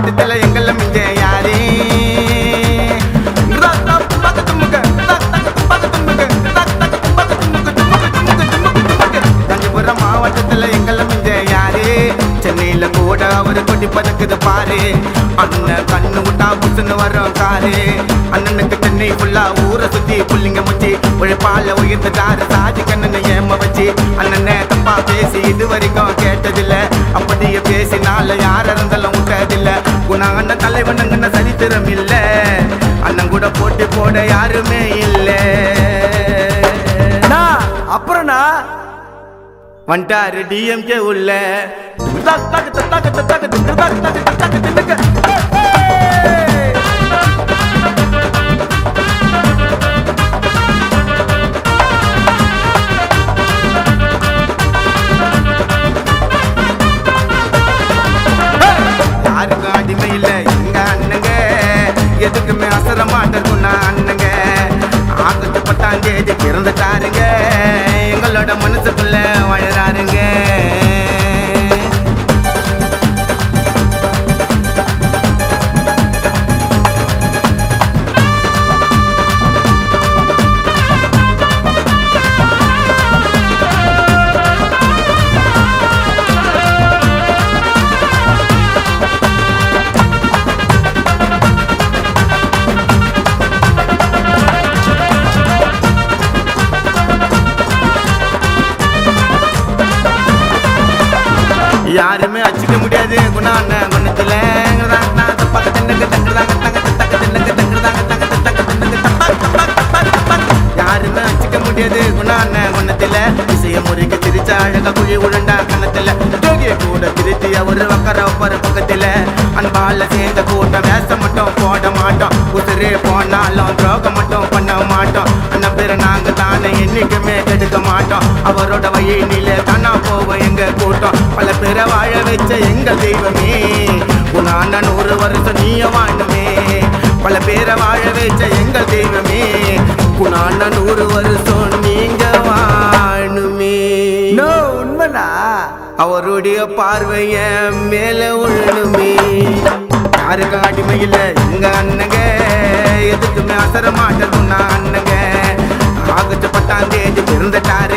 மாவட்டத்துல எங்கள மிஞ்ச யாரே காஞ்சிபுரம் மாவட்டத்துல எங்கள மிஞ்ச யாரே சென்னையில கூட அவரு கொடி பறக்குது பாரு அண்ணன் கண்ணு விட்டா புசுன்னு வரும் காரு அண்ணனுக்கு சென்னை ஃபுல்லா ஊரை சுத்தி புள்ளிங்க முச்சி உழைப்பால உயர்ந்துட்டாரு சாதி கண்ணனை ஏம வச்சு அண்ணனை தப்பா பேசி இது வரைக்கும் கேட்டதில்ல அப்படியே பேசினால யார இருந்தாலும் விட்டதில்ல குணா அண்ணன் தலைவனுங்கன்னு சரித்திரம் இல்ல அண்ணன் கூட போட்டி போட யாருமே இல்ல அப்புறம்னா வந்துட்டாரு டிஎம்கே உள்ள தக் தக் தக் தக் தக் தக் தக் தக் தக் தக் தக் தக். யாருக்கும் அடிமை இல்ல எங்க அண்ணங்க எதுக்குமே அசர மாட்டேன் அண்ணங்க ஆகத்து பத்தாம் தேதி பிறந்துட்டாருங்க எங்களோட மனசுக்குள்ள வாழறாருங்க யாருமே அச்சுக்க முடியாது குணாண்ண குணத்துல யாருமே அச்சுக்க முடியாது குணாண்ண குணத்துல இசைய முறைக்கு திரிச்ச அழக குழி உருண்டா கணத்துல ஜோகிய கூட திருத்தி அவரு உக்கர ஒப்பர பக்கத்துல அன்பால சேர்ந்த கூட்டம் வேஷம் மட்டும் போட மாட்டோம் உதிரே போனாலும் துரோகம் மட்டும் பண்ண மாட்டோம் அண்ணன் பேரை நாங்க தானே என்னைக்குமே கெடுக்க மாட்டோம் அவரோட வழியில தானா போவோம் எங்க கூட்டம் பல பேரை வாழ வச்ச எங்க தெய்வமே உன் அண்ணன் ஒரு வருஷம் நீய வாழணுமே பல பேரை வாழ வச்ச எங்க தெய்வமே உன் அண்ணன் ஒரு வருஷம் நீங்க வாழணுமே உண்மைடா அவருடைய பார்வைய மேல உள்ளணுமே யாருக்கும் அடிமை இல்ல எங்க அண்ணங்க எதுக்குமே அசர மாட்டேன் அண்ணங்க ஆகஸ்ட் பத்தாம் தேதி பிறந்துட்டாரு